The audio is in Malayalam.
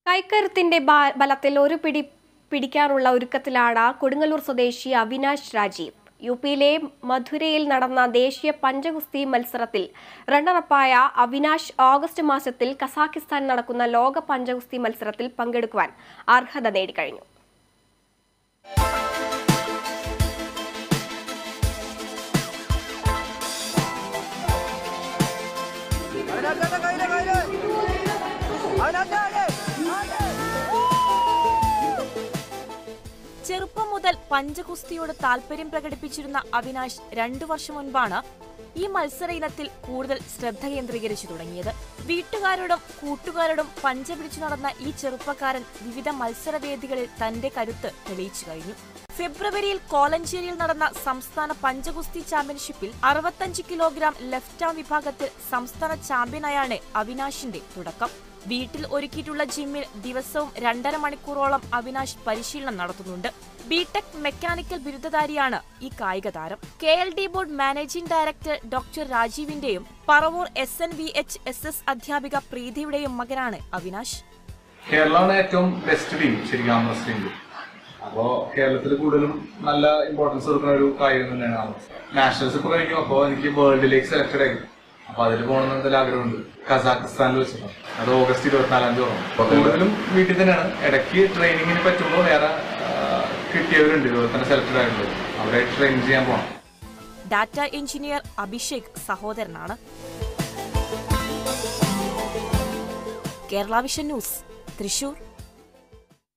കൈക്കരുത്തിന്റെ ബ- ബലത്തിൽ ഒരു പിടി പിടിക്കാനുള്ള ഒരുക്കത്തിലാണ് കൊടുങ്ങല്ലൂർ സ്വദേശി അവിനാശ് രാജീവ് യു പിയിലെ മധുരയിൽ നടന്ന ദേശീയ പഞ്ചഗുസ്തി മത്സരത്തിൽ റണ്ണറപ്പായ അവിനാശ് ഓഗസ്റ്റ് മാസത്തിൽ കസാഖിസ്ഥാൻ നടക്കുന്ന ലോക പഞ്ചഗുസ്തി മത്സരത്തിൽ പങ്കെടുക്കുവാൻ അർഹത നേടിക്കഴിഞ്ഞു അവനകത്തെ കയ്യില് കയ്യില് അവനകത്തെ ആരെ? ആരെ? ചെറുപ്പം മുതൽ പഞ്ചകുസ്തിയോട് താല്പര്യം പ്രകടിപ്പിച്ചിരുന്ന അവിനാശ് രണ്ടു വർഷം മുൻപാണ് ഈ മത്സര ഇനത്തിൽ കൂടുതൽ ശ്രദ്ധ കേന്ദ്രീകരിച്ചു തുടങ്ങിയത് വീട്ടുകാരോടും കൂട്ടുകാരോടും പഞ്ച പിടിച്ചു നടന്ന ഈ ചെറുപ്പക്കാരൻ വിവിധ മത്സരവേദികളിൽ തന്റെ കരുത്ത് തെളിയിച്ചു കഴിഞ്ഞു ഫെബ്രുവരിയിൽ കോലഞ്ചേരിയിൽ നടന്ന സംസ്ഥാന പഞ്ചകുസ്തി ചാമ്പ്യൻഷിപ്പിൽ അറുപത്തഞ്ച് കിലോഗ്രാം ലെഫ്റ്റ് ആം വിഭാഗത്തിൽ സംസ്ഥാന ചാമ്പ്യനായാണ് അവിനാശിന്റെ തുടക്കം വീട്ടിൽ ഒരുക്കിയിട്ടുള്ള ജിമ്മിൽ ദിവസവും രണ്ടര മണിക്കൂറോളം അവിനാശ് പരിശീലനം നടത്തുന്നുണ്ട് ബിടെക് മെക്കാനിക്കൽ ബിരുദധാരിയാണ് ഈ കായിക താരം K L D board managing director doctor രാജീവിന്റെയും Paravur S N V H S S അധ്യാപിക പ്രീതിയുടെയും മകനാണ് അവിനാശ് കേരളമാണ് ഏറ്റവും ബെസ്റ്റ് ടീം ശരിക്കും ആം റെസ്ലിംഗ് അപ്പോൾ കേരളത്തിൽ കൂടുതലും നല്ല ഇമ്പോർട്ടൻസ് കൊടുക്കുന്ന ഒരു കായികം തന്നെയാണ് ആം നാഷണൽസ് ഇപ്പോൾ കഴിക്കും അപ്പോൾ എനിക്ക് വേൾഡിലേക്ക് സെലക്ടഡ് ആയി അപ്പൊ അതിൽ പോകണമെന്ന് എന്തെങ്കിലും ആഗ്രഹമുണ്ട് കസാഖിസ്ഥാനിൽ വെച്ചിട്ടാണ് അത് ഓഗസ്റ്റ് ഇരുപത്തിനാലാം തീയതി തുടങ്ങും അപ്പൊ കൂടുതലും വീട്ടിൽ തന്നെയാണ് ഇടയ്ക്ക് ട്രെയിനിങ്ങിന് പറ്റുമ്പോൾ വേറെ ആ, കിട്ടിയവരുണ്ട് ഇതുപോലെ തന്നെ സെലക്ടഡ് ആയിട്ടുള്ളത് അവിടെ ട്രെയിൻ ചെയ്യാൻ പോകണം ഡാറ്റ എഞ്ചിനീയർ അഭിഷേക് സഹോദരനാണ് കേരള വിഷൻ ന്യൂസ് തൃശൂർ